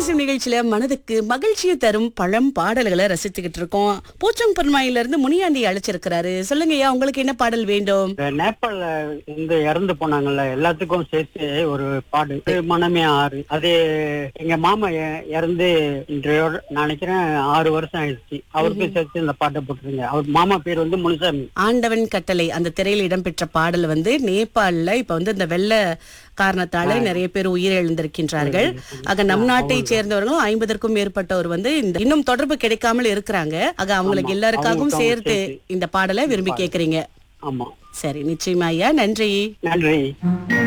பேசும் நிகழ்ச்சியில மனதுக்கு மகிழ்ச்சியை தரும் பழம் பாடல்களை ரசித்துக்கிட்டு இருக்கோம் பூச்சங் பெருமாயில இருந்து முனியாண்டி அழைச்சிருக்கிறாரு சொல்லுங்க ஐயா உங்களுக்கு என்ன பாடல் வேண்டும் இந்த நேபாள்ல இருந்து இறந்து போனாங்கல்ல எல்லாத்துக்கும் சேர்த்து ஒரு பாடு இது மனமே ஆறு அது எங்க மாமா இ- இறந்து இன்றையோட நான் நினைக்கிறேன் ஆறு வருஷம் ஆயிடுச்சு அவருக்கும் சேர்த்து இந்த பாட்டை போட்டுருங்க அவர் மாமா பேர் வந்து முனுசாமி ஆண்டவன் கட்டளை அந்த திரையில் இடம்பெற்ற பாடல் வந்து நேபாள்ல இப்ப வந்து இந்த வெள்ள காரணத்தால நிறைய பேர் உயிரிழந்திருக்கின்றார்கள் ஆக நம் நாட்டை சேர்ந்தவர்களும் ஐம்பதற்கும் மேற்பட்டவர் வந்து இந்த இன்னும் தொடர்பு கிடைக்காமல் இருக்கிறாங்க ஆக அவங்களுக்கு ஆமா. எல்லாருக்காகவும் அவங்களுக்கும் சேர்த்து சேர்த்து. இந்த பாடலை விரும்பி கேக்குறீங்க ஆமா சரி நிச்சயமா ஐயா நன்றி நன்றி